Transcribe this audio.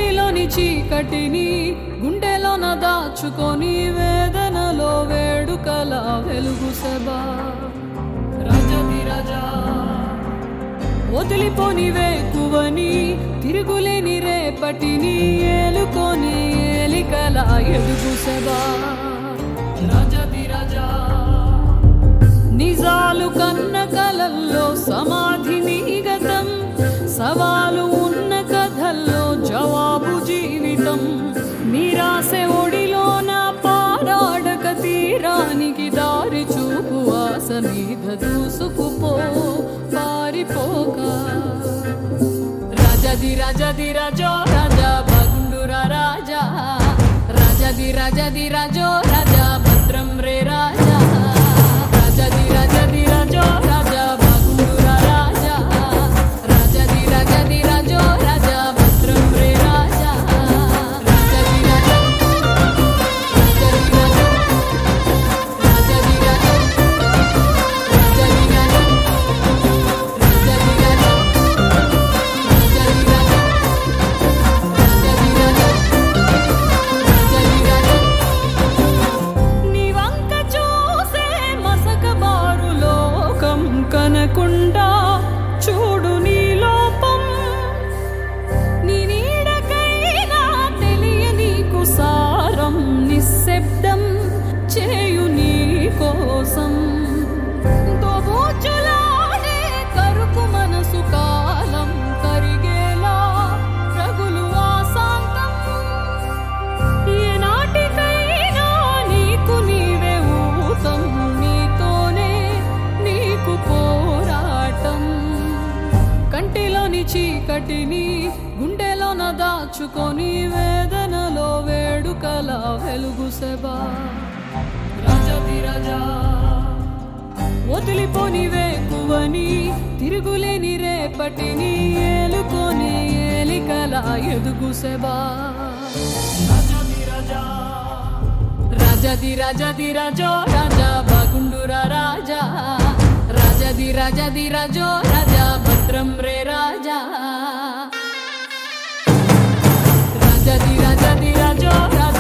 కంటిలోని చీకటిని గుండెలోన దాచుకొని వేదనలో వేడుకల వెలుగు సభా రజతి రజా వదిలిపోని వేకువని తిరుగులేని రేపటిని ఏలుకొని ఏలికల ఎదుగు సభా రజతి రజా నిజాలు కన్న కలల్లో సమాధిని గతం సవాలు ఉన్న కథల్లో జవాబు జీవితం నిరాశ ఒడిలోన పారాడక తీరానికి దారి చూపు ఆశ మీద దూసుకుపో పారిపోక రజది రజది రజో రాజా భగుండురా రాజా రజది రజది రజో రాజా భద్రం రే రాజా రజది రజది రజో రాజా భగుండురా రాజా రజది రజది రజో రాజా భద్రం రే రాజా రజది రజ రజది రజ రజది రజ రజది రజ రజది రజ నీ వంక చూసే మసక బారు లోకం కనకుండా చూడు నీ లోపం నీ నీడకైనా తెలియనీకు సారం నిశ్శబ్దం చేయు నీ కోసం దోబూచులాడే కరుకు మనసు కాలం కరిగేలా రగులు ఆశాంతం ఏనాటికైనా నీకు నీవే ఊతం నీతోనే నీకు పోరాటం కంటిలోని చీకటిని గుండెలోన దాచుకొని వేదనలో వేడుకల వెలుగు సెబా రజతి రజా వదిలిపోని వేకువని తిరుగులేని రేపటిని ఏలుకొని ఏలికల ఎదుగు సెబా రజది రజది రజో రాజా భగుండురా రాజా రజది రజది రజో రాజా భద్రం రే రాజా రజది రజది రజో రాజా